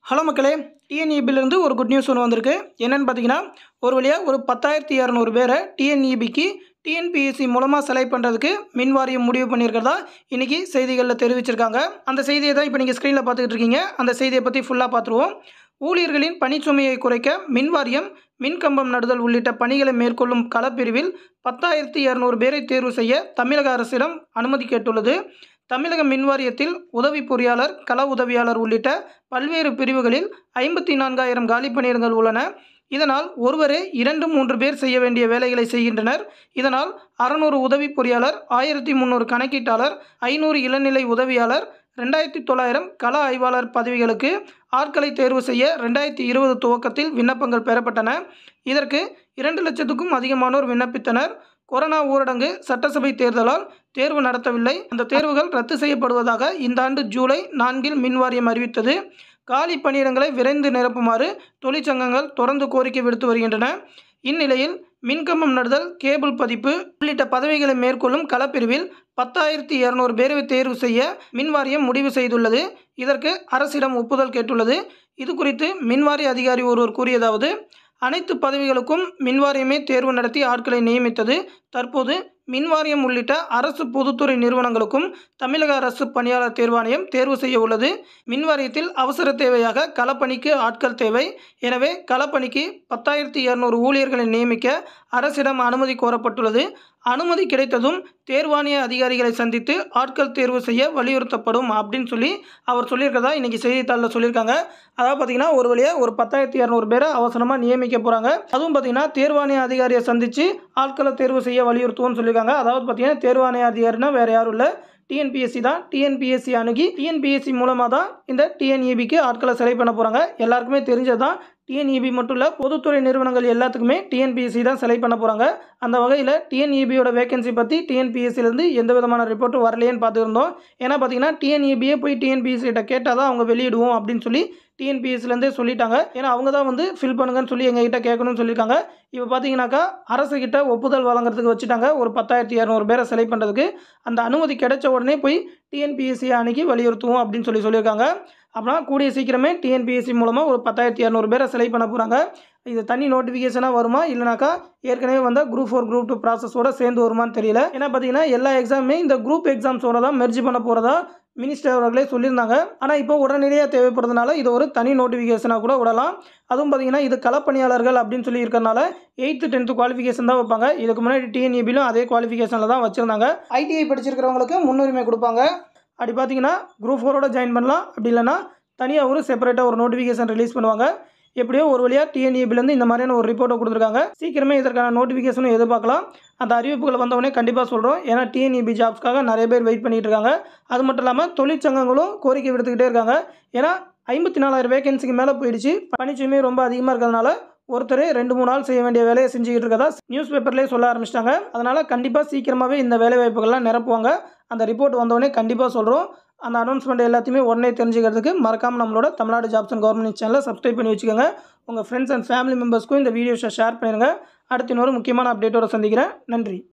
hello மக்களே டிஎன்இபிலேருந்து ஒரு good news ஒன்று வந்திருக்கு என்னென்னு பார்த்தீங்கன்னா ஒரு வழியாக ஒரு பத்தாயிரத்தி இரநூறு பேரை டிஎன்இபிக்கு டிஎன்பிஎஸ்சி மூலமாக செலக்ட் பண்ணுறதுக்கு மின் வாரியம் முடிவு பண்ணியிருக்கிறதா இன்றைக்கி செய்திகளில் தெரிவிச்சிருக்காங்க அந்த செய்தியை தான் இப்போ நீங்கள் ஸ்க்ரீனில் பார்த்துக்கிட்டு இருக்கீங்க அந்த செய்தியை பற்றி ஃபுல்லாக பார்த்துருவோம் ஊழியர்களின் பணிச்சுமையை குறைக்க மின் வாரியம் மின்கம்பம் நடுதல் உள்ளிட்ட பணிகளை மேற்கொள்ளும் களப்பிரிவில் பத்தாயிரத்தி இரநூறு பேரை தேர்வு செய்ய தமிழக அரசிடம் அனுமதி கேட்டுள்ளது தமிழக மின் வாரியத்தில் உதவி பொறியாளர் கள உதவியாளர் உள்ளிட்ட பல்வேறு பிரிவுகளில் ஐம்பத்தி நான்காயிரம் காலி பணியிடங்கள் உள்ளன இதனால் ஒருவரே இரண்டு மூன்று பேர் செய்ய வேண்டிய வேலைகளை செய்கின்றனர் இதனால் அறநூறு உதவி பொறியாளர் ஆயிரத்தி முந்நூறு கணக்கீட்டாளர் ஐநூறு இளநிலை உதவியாளர் ரெண்டாயிரத்தி தொள்ளாயிரம் கள ஆய்வாளர் பதவிகளுக்கு ஆட்களை தேர்வு செய்ய ரெண்டாயிரத்தி இருபது துவக்கத்தில் விண்ணப்பங்கள் பெறப்பட்டன இதற்கு இரண்டு லட்சத்துக்கும் அதிகமானோர் விண்ணப்பித்தனர் கொரோனா ஊரடங்கு சட்டசபை தேர்தலால் தேர்வு நடத்தவில்லை அந்த தேர்வுகள் ரத்து செய்யப்படுவதாக இந்த ஆண்டு ஜூலை நான்கில் மின்வாரியம் அறிவித்தது காலி பணியிடங்களை விரைந்து நிரப்புமாறு தொழிற்சங்கங்கள் தொடர்ந்து கோரிக்கை விடுத்து வருகின்றன இந்நிலையில் மின்கம்பம் நடுதல் கேபிள் பதிப்பு உள்ளிட்ட பதவிகளை மேற்கொள்ளும் களப்பிரிவில் பத்தாயிரத்தி இரநூறு பேரை தேர்வு செய்ய மின்வாரியம் முடிவு செய்துள்ளது இதற்கு அரசிடம் ஒப்புதல் கேட்டுள்ளது இது குறித்து மின்வாரிய அதிகாரி ஒருவர் கூறியதாவது அனைத்து பதவிகளுக்கும் மின்வாரியமே தேர்வு நடத்தி ஆட்களை நியமித்தது தற்போது மின்வாரியம் உள்ளிட்ட அரசு பொதுத்துறை நிறுவனங்களுக்கும் தமிழக அரசு பணியாளர் தேர்வாணையம் தேர்வு செய்ய உள்ளது மின்வாரியத்தில் அவசர தேவையாக களப்பணிக்கு ஆட்கள் தேவை எனவே களப்பணிக்கு பத்தாயிரத்தி இரநூறு ஊழியர்களை நியமிக்க அரசிடம் அனுமதி கோரப்பட்டுள்ளது அனுமதி கிடைத்ததும் தேர்வாணைய அதிகாரிகளை சந்தித்து ஆட்கள் தேர்வு செய்ய வலியுறுத்தப்படும் அப்படின்னு சொல்லி அவர் சொல்லியிருக்கதா இன்றைக்கி செய்தித்தாளில் சொல்லியிருக்காங்க அதாவது பார்த்திங்கன்னா ஒரு வழியாக ஒரு பத்தாயிரத்தி இரநூறு பேரை அவசரமாக நியமிக்க போகிறாங்க அதுவும் பார்த்திங்கன்னா தேர்வாணைய அதிகாரியை சந்தித்து ஆட்களை தேர்வு செய்ய வலியுறுத்துவோம்னு சொல்லியிருக்காங்க அதாவது பார்த்திங்கன்னா தேர்வாணைய அதிகாரினா வேறு யாரும் இல்லை டிஎன்பிஎஸ்சி தான் டிஎன்பிஎஸ்சி அணுகி டிஎன்பிஎஸ்சி மூலமாக தான் இந்த டிஎன்இபிக்கு ஆட்களை செலக்ட் பண்ண போகிறாங்க எல்லாருக்குமே தெரிஞ்சது தான் டிஎன்இபி மட்டும் இல்லை பொதுத்துறை நிறுவனங்கள் எல்லாத்துக்குமே டிஎன்பிஎஸ்சி தான் செலக்ட் பண்ண போகிறாங்க அந்த வகையில் டிஎன்இபியோட வேகன்சி பற்றி டிஎன்பிஎஸ்சிலேருந்து எந்த விதமான ரிப்போர்ட்டும் வரலையேன்னு பார்த்துருந்தோம் ஏன்னா பார்த்தீங்கன்னா டிஎன்இபியே போய் டிஎன்பிஎஸ்சிகிட்ட கேட்டால் தான் அவங்க வெளியிடுவோம் அப்படின்னு சொல்லி டிஎன்பிஎஸ்சிலேருந்தே சொல்லிட்டாங்க ஏன்னா அவங்க தான் வந்து ஃபில் பண்ணுங்கன்னு சொல்லி எங்ககிட்ட கேட்கணும்னு சொல்லியிருக்காங்க இப்போ பார்த்தீங்கன்னாக்கா அரசுகிட்ட ஒப்புதல் வழங்குறதுக்கு வச்சுட்டாங்க ஒரு பத்தாயிரத்தி இரநூறு பேரை செலக்ட் பண்ணுறதுக்கு அந்த அனுமதி கிடைச்ச உடனே போய் டிஎன்பிஎஸ்சி அன்னைக்கு வலியுறுத்துவோம் அப்படின்னு சொல்லி சொல்லியிருக்காங்க அப்படின்னா கூடிய சீக்கிரமே டிஎன்பிஎஸ்சி மூலமாக ஒரு பத்தாயிரத்தி இரநூறு பேரை செலக்ட் பண்ண போகிறாங்க இது தனி நோட்டிஃபிகேஷனாக வருமா இல்லைனாக்கா ஏற்கனவே வந்த குரூப் ஃபோர் குரூப் டூ ப்ராசஸோட சேர்ந்து வருமான்னு தெரியல ஏன்னா பார்த்தீங்கன்னா எல்லா எக்ஸாமுமே இந்த குரூப் எக்ஸாம்ஸோட தான் மெர்ஜ் பண்ண போகிறதா மினிஸ்டர் அவர்களே சொல்லியிருந்தாங்க ஆனால் இப்போ உடனடியாக தேவைப்படுறதுனால இது ஒரு தனி நோட்டிஃபிகேஷனாக கூட விடலாம் அதுவும் பார்த்தீங்கன்னா இது களப்பணியாளர்கள் அப்படின்னு சொல்லி இருக்கிறனால எயித்து டென்த்து குவாலிஃபிகேஷன் தான் வைப்பாங்க இதுக்கு முன்னாடி டிஎன்இபிலும் அதே குவாலிஃபிகேஷனில் தான் வச்சுருந்தாங்க ஐடிஐ படிச்சிருக்கிறவங்களுக்கு முன்னுரிமை கொடுப்பாங்க அப்படி பார்த்தீங்கன்னா குரூப் ஃபோரோட ஜாயின் பண்ணலாம் அப்படி இல்லைன்னா தனியாக ஒரு செப்பரேட்டாக ஒரு நோட்டிஃபிகேஷன் ரிலீஸ் பண்ணுவாங்க எப்படியோ ஒரு வழியாக டிஎன்இபிலேருந்து இந்த மாதிரியான ஒரு ரிப்போர்ட்டை கொடுத்துருக்காங்க சீக்கிரமே இதற்கான நோட்டிஃபிகேஷனும் எதிர்பார்க்கலாம் அந்த அறிவிப்புகள் வந்தவொடனே கண்டிப்பாக சொல்கிறோம் ஏன்னா டிஎன்இபி ஜாப்ஸ்க்காக நிறைய பேர் வெயிட் பண்ணிட்டு இருக்காங்க அது மட்டும் இல்லாமல் தொழிற்சங்கங்களும் கோரிக்கை விடுத்துக்கிட்டே இருக்காங்க ஏன்னா ஐம்பத்தி நாலாயிரம் வேகன்சிக்கு மேலே போயிடுச்சு பணிச்சுமே ரொம்ப அதிகமாக இருக்கிறதுனால ஒருத்தர் ரெண்டு மூணு நாள் செய்ய வேண்டிய வேலையை செஞ்சுக்கிட்டு இருக்கதா நியூஸ் பேப்பர்லேயே சொல்ல ஆரம்பிச்சிட்டாங்க அதனால் கண்டிப்பாக சீக்கிரமாகவே இந்த வேலை வாய்ப்புகள்லாம் நிரப்புவாங்க அந்த ரிப்போர்ட் வந்தோடனே கண்டிப்பாக சொல்கிறோம் அந்த அனௌன்ஸ்மெண்ட் எல்லாத்தையுமே உடனே தெரிஞ்சுக்கிறதுக்கு மறக்காமல் நம்மளோட தமிழ்நாடு ஜாப்ஸ் அண்ட் கவர்மெண்ட் சேனலை சப்ஸ்கிரைப் பண்ணி வச்சுக்கோங்க உங்கள் ஃப்ரெண்ட்ஸ் அண்ட் ஃபேமிலி மெம்பர்ஸ்க்கும் இந்த வீடியோஸை ஷேர் பண்ணிடுங்க அடுத்த இன்னொரு முக்கியமான அப்டேட்டோட சந்திக்கிறேன் நன்றி